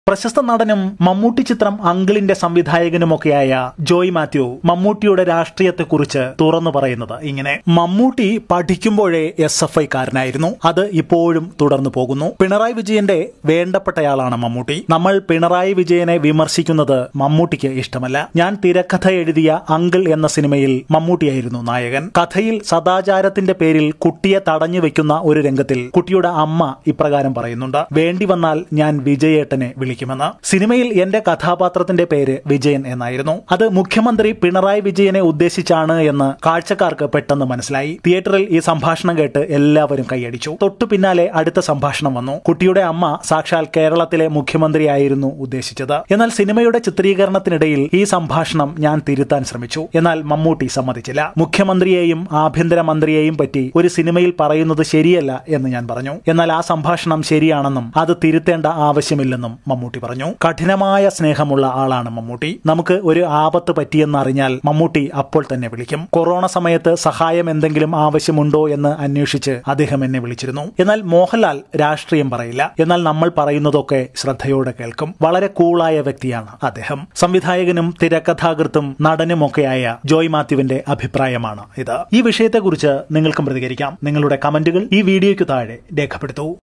പ്രശസ്ത നടനും മമ്മൂട്ടി ചിത്രം അങ്കിളിന്റെ സംവിധായകനുമൊക്കെയായ ജോയ് മാത്യു മമ്മൂട്ടിയുടെ രാഷ്ട്രീയത്തെക്കുറിച്ച് തുറന്നു പറയുന്നത് ഇങ്ങനെ മമ്മൂട്ടി പഠിക്കുമ്പോഴേ എസ് എഫ് ഐക്കാരനായിരുന്നു അത് ഇപ്പോഴും തുടർന്നു പോകുന്നു പിണറായി വിജയന്റെ വേണ്ടപ്പെട്ടയാളാണ് മമ്മൂട്ടി നമ്മൾ പിണറായി വിജയനെ വിമർശിക്കുന്നത് മമ്മൂട്ടിക്ക് ഇഷ്ടമല്ല ഞാൻ തിരക്കഥ എഴുതിയ അങ്കിൾ എന്ന സിനിമയിൽ മമ്മൂട്ടിയായിരുന്നു നായകൻ കഥയിൽ സദാചാരത്തിന്റെ പേരിൽ കുട്ടിയെ തടഞ്ഞു വെക്കുന്ന ഒരു രംഗത്തിൽ കുട്ടിയുടെ അമ്മ ഇപ്രകാരം പറയുന്നുണ്ട് വേണ്ടി വന്നാൽ ഞാൻ വിജയേട്ടനെ വിളിക്കുമെന്ന് സിനിമയിൽ എന്റെ കഥാപാത്രത്തിന്റെ പേര് വിജയൻ എന്നായിരുന്നു അത് മുഖ്യമന്ത്രി പിണറായി വിജയനെ ഉദ്ദേശിച്ചാണ് എന്ന് കാഴ്ചക്കാർക്ക് പെട്ടെന്ന് മനസ്സിലായി തിയേറ്ററിൽ ഈ സംഭാഷണം കേട്ട് എല്ലാവരും കൈയടിച്ചു തൊട്ടു പിന്നാലെ അടുത്ത സംഭാഷണം വന്നു കുട്ടിയുടെ അമ്മ സാക്ഷാൽ കേരളത്തിലെ മുഖ്യമന്ത്രിയായിരുന്നു ഉദ്ദേശിച്ചത് എന്നാൽ സിനിമയുടെ ചിത്രീകരണത്തിനിടയിൽ ഈ സംഭാഷണം ഞാൻ തിരുത്താൻ ശ്രമിച്ചു എന്നാൽ മമ്മൂട്ടി സമ്മതിച്ചില്ല മുഖ്യമന്ത്രിയെയും ആഭ്യന്തരമന്ത്രിയെയും പറ്റി ഒരു സിനിമയിൽ പറയുന്നത് ശരിയല്ല എന്ന് ഞാൻ പറഞ്ഞു എന്നാൽ ആ സംഭാഷണം ശരിയാണെന്നും അത് തിരുത്തേണ്ട ആവശ്യമില്ലെന്നും മമ്മൂട്ടി പറഞ്ഞു കഠിനമായ സ്നേഹമുള്ള ആളാണ് മമ്മൂട്ടി നമുക്ക് ഒരു ആപത്ത് പറ്റിയെന്നറിഞ്ഞാൽ മമ്മൂട്ടി അപ്പോൾ തന്നെ വിളിക്കും കൊറോണ സമയത്ത് സഹായം എന്തെങ്കിലും ആവശ്യമുണ്ടോ എന്ന് അന്വേഷിച്ച് അദ്ദേഹം എന്നെ വിളിച്ചിരുന്നു എന്നാൽ മോഹൻലാൽ രാഷ്ട്രീയം പറയില്ല എന്നാൽ നമ്മൾ പറയുന്നതൊക്കെ ശ്രദ്ധയോടെ കേൾക്കും വളരെ കൂളായ വ്യക്തിയാണ് അദ്ദേഹം സംവിധായകനും തിരക്കഥാകൃത്തും നടനുമൊക്കെയായ ജോയ് മാത്യുവിന്റെ അഭിപ്രായമാണ് ഇത് ഈ വിഷയത്തെക്കുറിച്ച് നിങ്ങൾക്കും പ്രതികരിക്കാം നിങ്ങളുടെ കമന്റുകൾ ഈ വീഡിയോയ്ക്ക് താഴെ രേഖപ്പെടുത്തൂ